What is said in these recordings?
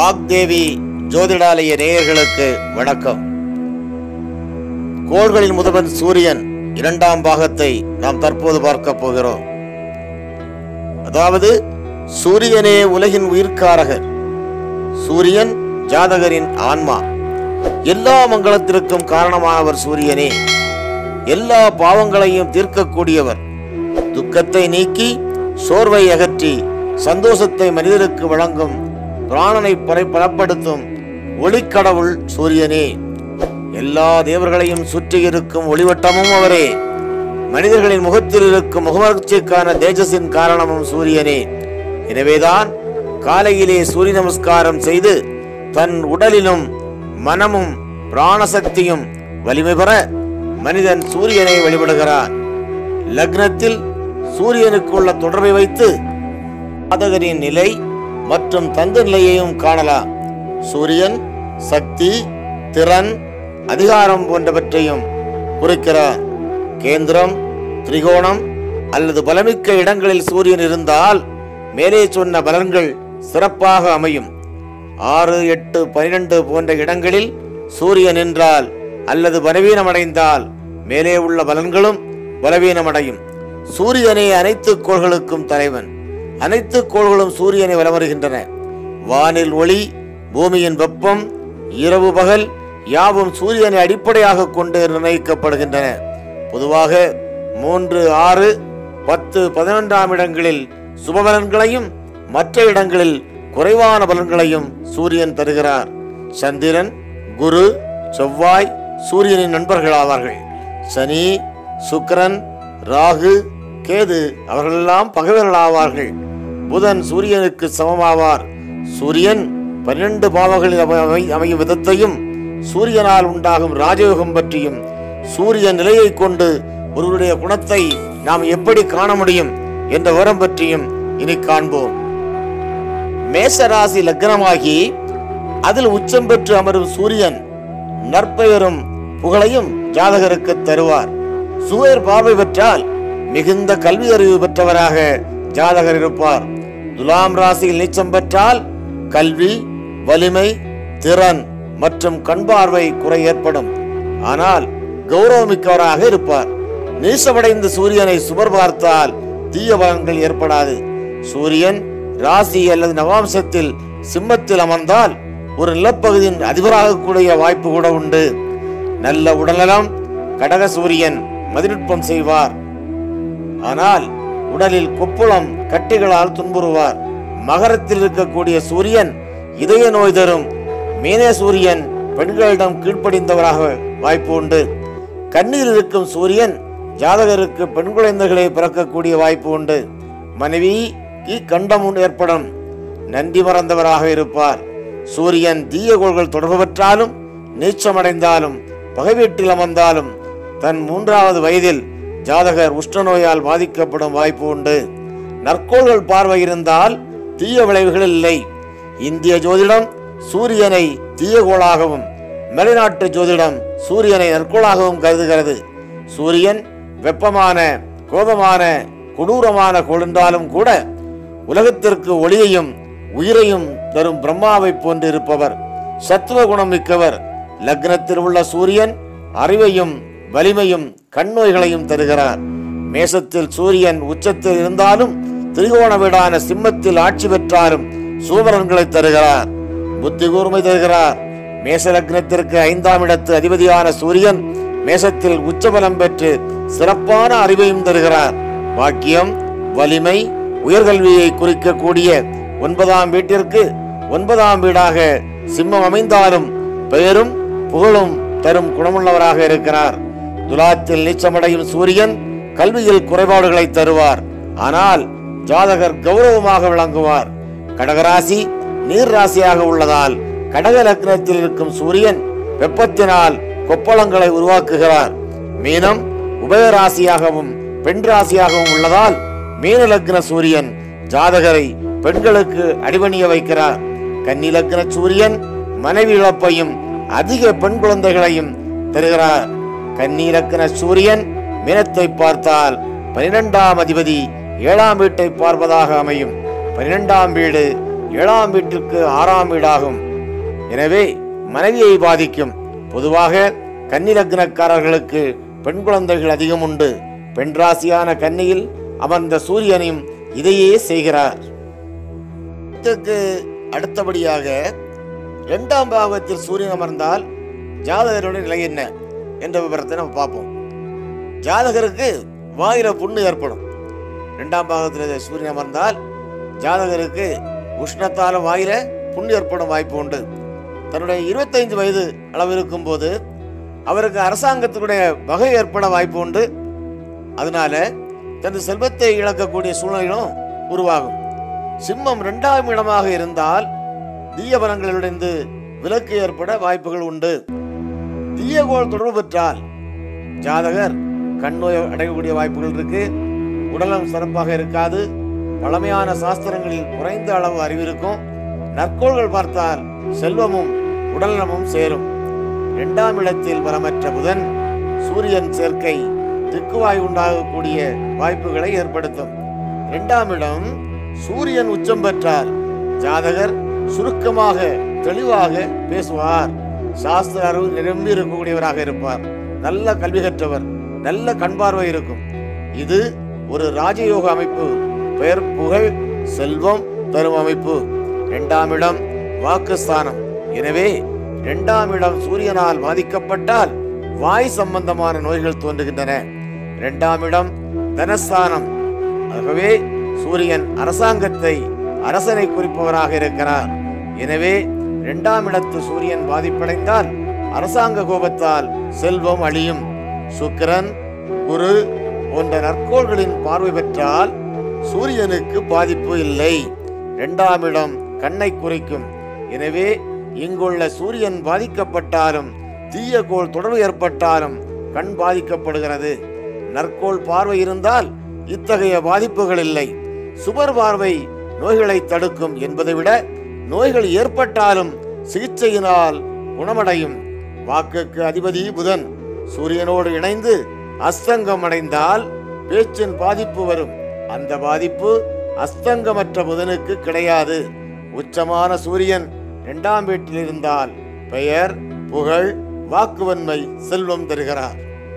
வாக்தேவி ஜோதிடாலய நேயர்களுக்கு வணக்கம் கோள்களின் முதல்வன் சூரியன் இரண்டாம் பாகத்தை நாம் தற்போது பார்க்க போகிறோம் அதாவது சூரியனே உலகின் உயிர்க்காரகர் சூரியன் ஜாதகரின் ஆன்மா எல்லா மங்களத்திற்கும் காரணமானவர் சூரியனே எல்லா பாவங்களையும் தீர்க்கக்கூடியவர் துக்கத்தை நீக்கி சோர்வை அகற்றி சந்தோஷத்தை மனிதருக்கு வழங்கும் பிராணனை பறை பலப்படுத்தும் ஒளிக்கடவுள் சூரியனே எல்லா தேவர்களையும் சுற்றி இருக்கும் ஒளிவட்டமும் அவரே மனிதர்களின் முகத்தில் இருக்கும் முகமலர்ச்சிக்கான தேஜஸின் காரணமும் சூரியனே எனவேதான் காலையிலே சூரிய நமஸ்காரம் செய்து தன் உடலிலும் மனமும் பிராணசக்தியும் வலிமை பெற மனிதன் சூரியனை வழிபடுகிறான் லக்னத்தில் சூரியனுக்குள்ள தொடர்பை வைத்து ஜாதகரின் நிலை மற்றும் தந்து நிலையையும் காணலாம் சூரியன் சக்தி திறன் அதிகாரம் போன்றவற்றையும் குறிக்கிறார் கேந்திரம் திரிகோணம் அல்லது பலமிக்க இடங்களில் சூரியன் இருந்தால் மேலே சொன்ன பலன்கள் சிறப்பாக அமையும் ஆறு எட்டு பனிரெண்டு போன்ற இடங்களில் சூரியன் நின்றால் அல்லது பலவீனமடைந்தால் மேலே உள்ள பலன்களும் பலவீனமடையும் சூரியனே அனைத்து கோள்களுக்கும் தலைவன் அனைத்து கோள்களும் சூரியனை வலம் வருகின்றன வானில் ஒளி பூமியின் வெப்பம் இரவு பகல் யாவும் சூரியனை அடிப்படையாக கொண்டு நிர்ணயிக்கப்படுகின்றன பொதுவாக மூன்று ஆறு பத்து பதினொன்றாம் இடங்களில் சுபபலன்களையும் மற்ற இடங்களில் குறைவான பலன்களையும் சூரியன் தருகிறார் சந்திரன் குரு செவ்வாய் சூரியனின் நண்பர்களாவார்கள் சனி சுக்கிரன் ராகு கேது அவர்களெல்லாம் பகைவர்களாவார்கள் புதன் சூரியனுக்கு சமமாவார் சூரியன் பன்னிரண்டு பாவங்களில் அமை- அமை- அமையும் விதத்தையும் சூரியனால் உண்டாகும் ராஜயோகம் பற்றியும் சூரிய நிலையை கொண்டு ஒருவருடைய குணத்தை நாம் எப்படி காண முடியும் என்ற விவரம் பற்றியும் இனி காண்போம் மேசராசி லக்னமாகி அதில் உச்சம் பெற்று அமரும் சூரியன் நற்பெயரும் புகழையும் ஜாதகருக்கு தருவார் சூரியர் பார்வை பெற்றால் மிகுந்த கல்வி அறிவு பெற்றவராக ஜாதகர் இருப்பார் துலாம் ராசியில் நீச்சம் பெற்றால் கல்வி வலிமை திறன் மற்றும் கண் பார்வை குறை ஏற்படும் ஆனால் கௌரவமிக்கவராக இருப்பார் நீசமடைந்த சூரியனை சுபர் பார்த்தால் தீய பலன்கள் ஏற்படாது சூரியன் ராசி அல்லது நவாம்சத்தில் சிம்மத்தில் அமர்ந்தால் ஒரு நிலப்பகுதியின் அதிபராக கூடிய வாய்ப்பு கூட உண்டு நல்ல உடல்நலம் கடக சூரியன் மதிநுட்பம் செய்வார் ஆனால் உடலில் கொப்புளம் கட்டிகளால் துன்புறுவார் மகரத்தில் இருக்கக்கூடிய சூரியன் இதய நோய் தரும் மீனே சூரியன் பெண்களிடம் கீழ்ப்படிந்தவராக வாய்ப்பு உண்டு கண்ணில் இருக்கும் சூரியன் ஜாதகருக்கு பெண் குழந்தைகளை பிறக்கக்கூடிய வாய்ப்பு உண்டு மனைவிக்கு கண்டம் ஏற்படும் நன்றி மறந்தவராக இருப்பார் சூரியன் தீய கோள்கள் தொடர்பு பெற்றாலும் நீச்சமடைந்தாலும் பகை வீட்டில் அமர்ந்தாலும் தன் மூன்றாவது வயதில் ஜாதகர் உஷ்ண நோயால் பாதிக்கப்படும் வாய்ப்பு உண்டு நற்கோள்கள் பார்வை இருந்தால் தீய விளைவுகள் இல்லை இந்திய ஜோதிடம் சூரியனை தீய கோளாகவும் வெளிநாட்டு ஜோதிடம் சூரியனை நற்கோளாகவும் கருதுகிறது சூரியன் வெப்பமான கோபமான கொடூரமான கொழுந்தாலும் கூட உலகத்திற்கு ஒளியையும் உயிரையும் தரும் பிரம்மாவை போன்று இருப்பவர் சத்துவ குணம் மிக்கவர் லக்னத்தில் உள்ள சூரியன் அறிவையும் வலிமையும் கண்ணோய்களையும் தருகிறார் மேசத்தில் சூரியன் உச்சத்தில் இருந்தாலும் திரிகோண வீடான சிம்மத்தில் ஆட்சி பெற்றாலும் சூபரன்களை தருகிறார் புத்தி கூர்மை தருகிறார் மேச லக்னத்திற்கு ஐந்தாம் இடத்து அதிபதியான சூரியன் மேசத்தில் உச்சபலம் பெற்று சிறப்பான அறிவையும் தருகிறார் வாக்கியம் வலிமை உயர்கல்வியை குறிக்கக்கூடிய ஒன்பதாம் வீட்டிற்கு ஒன்பதாம் வீடாக சிம்மம் அமைந்தாலும் பெயரும் புகழும் தரும் குணமுள்ளவராக இருக்கிறார் துலாத்தில் நீச்சமடையும் சூரியன் கல்வியில் குறைபாடுகளை தருவார் ஆனால் ஜாதகர் கௌரவமாக விளங்குவார் கடகராசி நீர் ராசியாக உள்ளதால் கடக லக்னத்தில் இருக்கும் சூரியன் வெப்பத்தினால் கொப்பளங்களை உருவாக்குகிறார் மீனம் உபயராசியாகவும் பெண் ராசியாகவும் உள்ளதால் மீன லக்ன சூரியன் ஜாதகரை பெண்களுக்கு அடிபணிய வைக்கிறார் கன்னி லக்ன சூரியன் மனைவி இழப்பையும் அதிக பெண் குழந்தைகளையும் தருகிறார் கன்னி லக்ன சூரியன் மீனத்தை பார்த்தால் பனிரெண்டாம் அதிபதி ஏழாம் வீட்டை பார்ப்பதாக அமையும் பனிரெண்டாம் வீடு ஏழாம் வீட்டிற்கு ஆறாம் வீடாகும் எனவே மனைவியை பாதிக்கும் பொதுவாக கன்னி லக்னக்காரர்களுக்கு பெண் குழந்தைகள் அதிகம் உண்டு பெண் ராசியான கன்னியில் அமர்ந்த சூரியனையும் இதையே செய்கிறார் இதற்கு அடுத்தபடியாக இரண்டாம் பாவத்தில் சூரியன் அமர்ந்தால் ஜாதகருடைய நிலை என்ன என்ற விவரத்தை நம்ம பார்ப்போம் ஜாதகருக்கு வாயில புண்ணு ஏற்படும் இரண்டாம் பாகத்தில் சூரியன் அமர்ந்தால் ஜாதகருக்கு உஷ்ணத்தால வாயில புண்ணு ஏற்படும் வாய்ப்பு உண்டு தன்னுடைய இருபத்தைந்து வயது அளவு இருக்கும்போது அவருக்கு அரசாங்கத்தினுடைய வகை ஏற்பட வாய்ப்பு உண்டு அதனால தனது செல்வத்தை இழக்கக்கூடிய சூழ்நிலைகளும் உருவாகும் சிம்மம் இரண்டாம் இடமாக இருந்தால் தீய பலங்களிலிருந்து விலக்கு ஏற்பட வாய்ப்புகள் உண்டு தீயகோள் தொடர்பு பெற்றால் ஜாதகர் கண் நோய் அடையக்கூடிய வாய்ப்புகள் இருக்கு உடலம் சிறப்பாக இருக்காது பழமையான சாஸ்திரங்களில் குறைந்த அளவு அறிவு இருக்கும் நற்கோள்கள் பார்த்தால் செல்வமும் உடல்நலமும் சேரும் இரண்டாம் இடத்தில் பலமற்ற புதன் சூரியன் சேர்க்கை திக்குவாய் உண்டாகக்கூடிய வாய்ப்புகளை ஏற்படுத்தும் இரண்டாம் இடம் சூரியன் உச்சம் பெற்றால் ஜாதகர் சுருக்கமாக தெளிவாக பேசுவார் சாஸ்திர அறிவு நிரம்பி இருக்கக்கூடியவராக இருப்பார் நல்ல கல்வி கற்றவர் நல்ல கண் பார்வை இருக்கும் இது ஒரு ராஜயோக அமைப்பு பெயர் புகழ் செல்வம் தரும் அமைப்பு இரண்டாம் இடம் வாக்குஸ்தானம் எனவே இரண்டாம் இடம் சூரியனால் பாதிக்கப்பட்டால் வாய் சம்பந்தமான நோய்கள் தோன்றுகின்றன இரண்டாம் இடம் தனஸ்தானம் ஆகவே சூரியன் அரசாங்கத்தை அரசனை குறிப்பவராக இருக்கிறார் எனவே இரண்டாம் இடத்து சூரியன் பாதிப்படைந்தால் அரசாங்க கோபத்தால் செல்வம் அழியும் சுக்கிரன் குரு போன்ற நற்கோள்களின் பார்வை பெற்றால் சூரியனுக்கு பாதிப்பு இல்லை இரண்டாம் இடம் கண்ணை குறிக்கும் எனவே இங்குள்ள சூரியன் பாதிக்கப்பட்டாலும் தீய கோள் தொடர்பு ஏற்பட்டாலும் கண் பாதிக்கப்படுகிறது நற்கோள் பார்வை இருந்தால் இத்தகைய பாதிப்புகள் இல்லை சுபர் பார்வை நோய்களை தடுக்கும் என்பதை விட நோய்கள் ஏற்பட்டாலும் சிகிச்சையினால் குணமடையும் வாக்குக்கு அதிபதி புதன் சூரியனோடு இணைந்து அஸ்தங்கம் அடைந்தால் பேச்சின் பாதிப்பு வரும் அந்த பாதிப்பு அஸ்தங்கமற்ற புதனுக்கு கிடையாது உச்சமான சூரியன் இரண்டாம் வீட்டில் இருந்தால் பெயர் புகழ் வாக்குவன்மை செல்வம் தருகிறார்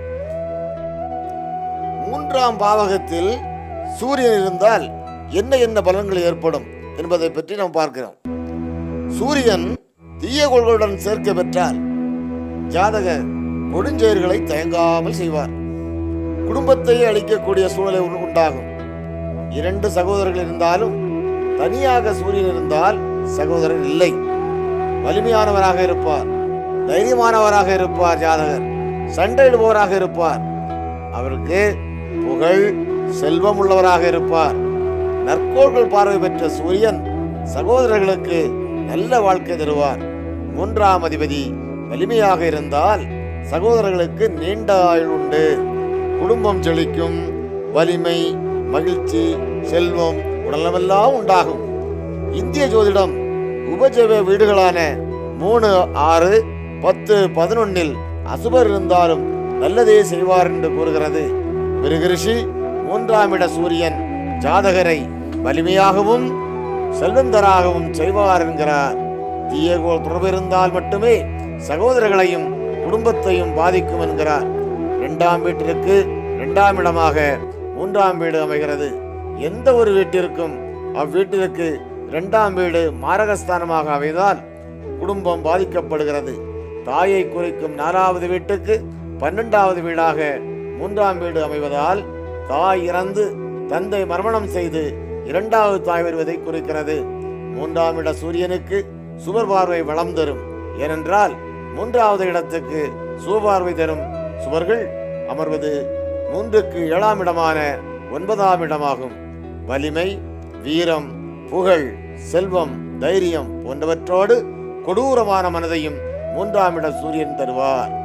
மூன்றாம் பாவகத்தில் சூரியன் இருந்தால் என்ன என்ன பலன்கள் ஏற்படும் என்பதை பற்றி நாம் பார்க்கிறோம் சூரியன் தீய கொள்களுடன் சேர்க்க பெற்றால் ஜாதக கொடுஞ்செயல்களை தயங்காமல் செய்வார் குடும்பத்தையே அழிக்கக்கூடிய சூழ்நிலை உண்டு- உண்டாகும் இரண்டு சகோதரர்கள் இருந்தாலும் தனியாக சூரியன் இருந்தால் சகோதரர் இல்லை வலிமையானவராக இருப்பார் தைரியமானவராக இருப்பார் ஜாதகர் சண்டையிடுபவராக இருப்பார் அவருக்கு புகழ் செல்வம் உள்ளவராக இருப்பார் நற்கோள்கள் பார்வை பெற்ற சூரியன் சகோதரர்களுக்கு நல்ல வாழ்க்கை தருவார் மூன்றாம் அதிபதி வலிமையாக இருந்தால் சகோதரர்களுக்கு நீண்ட ஆயுள் உண்டு குடும்பம் செழிக்கும் வலிமை மகிழ்ச்சி செல்வம் உடலமெல்லாம் உண்டாகும் இந்திய ஜோதிடம் உபஜெப வீடுகளான மூணு ஆறு பத்து பதினொன்னில் அசுபர் இருந்தாலும் நல்லதே செய்வார் என்று கூறுகிறது மிருகரிஷி மூன்றாம் இட சூரியன் ஜாதகரை வலிமையாகவும் செல்வந்தராகவும் செய்வார் என்கிறார் தீயகோள் தொடர்பு இருந்தால் மட்டுமே சகோதரர்களையும் குடும்பத்தையும் பாதிக்கும் என்கிறார் இரண்டாம் வீட்டிற்கு இரண்டாம் இடமாக மூன்றாம் வீடு அமைகிறது எந்த ஒரு வீட்டிற்கும் அவ்வீட்டிற்கு இரண்டாம் வீடு மாரகஸ்தானமாக அமைந்தால் குடும்பம் பாதிக்கப்படுகிறது தாயை குறிக்கும் நாலாவது வீட்டுக்கு பன்னெண்டாவது வீடாக மூன்றாம் வீடு அமைவதால் தாய் இறந்து தந்தை மர்மணம் செய்து இரண்டாவது தாய் வருவதை குறிக்கிறது மூன்றாம் இட சூரியனுக்கு சுவர் பார்வை வளம் தரும் ஏனென்றால் மூன்றாவது இடத்துக்கு சுவபார்வை தரும் சுவர்கள் அமர்வது மூன்றுக்கு ஏழாம் இடமான ஒன்பதாம் இடமாகும் வலிமை வீரம் புகழ் செல்வம் தைரியம் போன்றவற்றோடு கொடூரமான மனதையும் மூன்றாம் இட சூரியன் தருவார்